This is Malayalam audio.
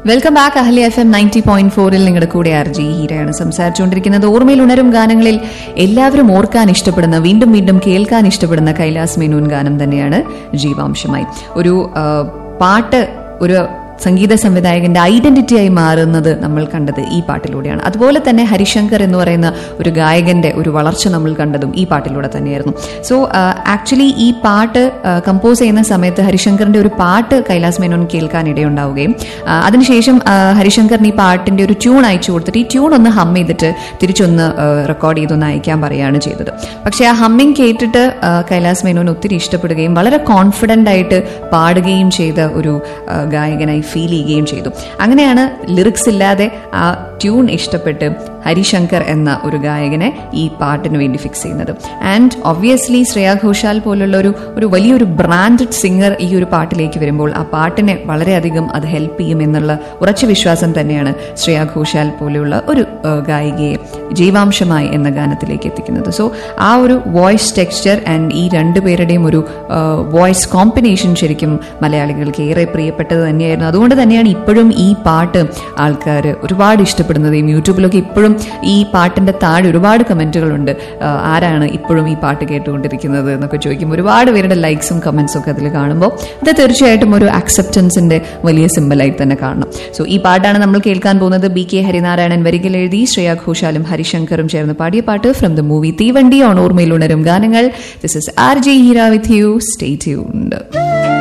welcome back Ahali F M ninety point ഫോറിൽ നിങ്ങളുടെ കൂടെ ആർ ജി ഹീരയാണ് സംസാരിച്ചുകൊണ്ടിരിക്കുന്നത് ഓർമ്മയിൽ ഉണരും ഗാനങ്ങളിൽ എല്ലാവരും ഓർക്കാൻ ഇഷ്ടപ്പെടുന്ന വീണ്ടും വീണ്ടും കേൾക്കാൻ ഇഷ്ടപ്പെടുന്ന കൈലാസ് മേനോൻ ഗാനം തന്നെയാണ് ജീവാംശമായി ഒരു ആ, പാട്ട് ഒരു സംഗീത സംവിധായകന്റെ ഐഡന്റിറ്റിയായി മാറുന്നത് നമ്മൾ കണ്ടത് ഈ പാട്ടിലൂടെയാണ് അതുപോലെ തന്നെ ഹരിശങ്കർ എന്ന് പറയുന്ന ഒരു ഗായകന്റെ ഒരു വളർച്ച നമ്മൾ കണ്ടതും ഈ പാട്ടിലൂടെ തന്നെയായിരുന്നു സോ ആക്ച്വലി ഈ പാട്ട് കമ്പോസ് ചെയ്യുന്ന സമയത്ത് ഹരിശങ്കറിന്റെ ഒരു പാട്ട് കൈലാസ് മേനോൻ കേൾക്കാൻ ഇടയുണ്ടാവുകയും ആ, അതിനുശേഷം ആ, ഹരിശങ്കറിന് ഈ പാട്ടിന്റെ ഒരു ട്യൂൺ അയച്ചു കൊടുത്തിട്ട് ഈ ട്യൂൺ ഒന്ന് ഹം ചെയ്തിട്ട് തിരിച്ചൊന്ന് റെക്കോർഡ് ചെയ്തൊന്ന് അയക്കാൻ പറയുകയാണ് ചെയ്തത് പക്ഷേ ആ ഹമ്മിങ് കേട്ടിട്ട് ആ, കൈലാസ് മേനോൻ ഒത്തിരി ഇഷ്ടപ്പെടുകയും വളരെ കോൺഫിഡൻ്റ് ആയിട്ട് പാടുകയും ചെയ്ത ഒരു ആ, ഗായകനായി ഫീൽ ചെയ്യുകയും ചെയ്തു അങ്ങനെയാണ് ലിറിക്സ് ഇല്ലാതെ ആ ട്യൂൺ ഇഷ്ടപ്പെട്ട് ഹരിശങ്കർ എന്ന ഒരു ഗായകനെ ഈ പാട്ടിന് വേണ്ടി ഫിക്സ് ചെയ്യുന്നത് ആൻഡ് ഒബ്വിയസ്ലി ശ്രേയ ഘോഷാൽ പോലുള്ള ഒരു ഒരു വലിയൊരു ബ്രാൻഡഡ് സിംഗർ ഈ ഒരു പാട്ടിലേക്ക് വരുമ്പോൾ ആ പാട്ടിനെ വളരെയധികം അത് ഹെൽപ്പ് ചെയ്യും എന്നുള്ള ഉറച്ച വിശ്വാസം തന്നെയാണ് ശ്രേയ ഘോഷാൽ പോലെയുള്ള ഒരു ആ, ഗായികയെ ജീവാംശമായി എന്ന ഗാനത്തിലേക്ക് എത്തിക്കുന്നത് സോ ആ ഒരു വോയിസ് ടെക്സ്ചർ ആൻഡ് ഈ രണ്ടുപേരുടെയും ഒരു വോയിസ് കോമ്പിനേഷൻ ശരിക്കും മലയാളികൾക്ക് ഏറെ പ്രിയപ്പെട്ടത് തന്നെയായിരുന്നു അതുകൊണ്ട് തന്നെയാണ് ഇപ്പോഴും ഈ പാട്ട് ആൾക്കാർ ഒരുപാട് ഇഷ്ടപ്പെടുന്നതും യൂട്യൂബിലൊക്കെ ഇപ്പോഴും ഈ പാട്ടിന്റെ താഴെ ഒരുപാട് കമന്റുകളുണ്ട് ആ, ആരാണ് ഇപ്പോഴും ഈ പാട്ട് കേട്ടുകൊണ്ടിരിക്കുന്നത് എന്നൊക്കെ ചോദിക്കും ഒരുപാട് പേരുടെ ലൈക്സും കമന്റ്സും ഒക്കെ അതിൽ കാണുമ്പോൾ അത് തീർച്ചയായിട്ടും ഒരു അക്സെപ്റ്റൻസിന്റെ വലിയ സിമ്പലായി തന്നെ കാണണം സോ ഈ പാട്ടാണ് നമ്മൾ കേൾക്കാൻ പോകുന്നത് ബി കെ ഹരിനാരായണൻ വരികൾ എഴുതി ശ്രേയ ഘോഷാലും ഹരിശങ്കറും ചേർന്ന് പാടിയ പാട്ട് from the movie Theevandi on ഓർമ്മയിൽ ഉണരും ഗാനങ്ങൾ this is R J Heera with you stay tuned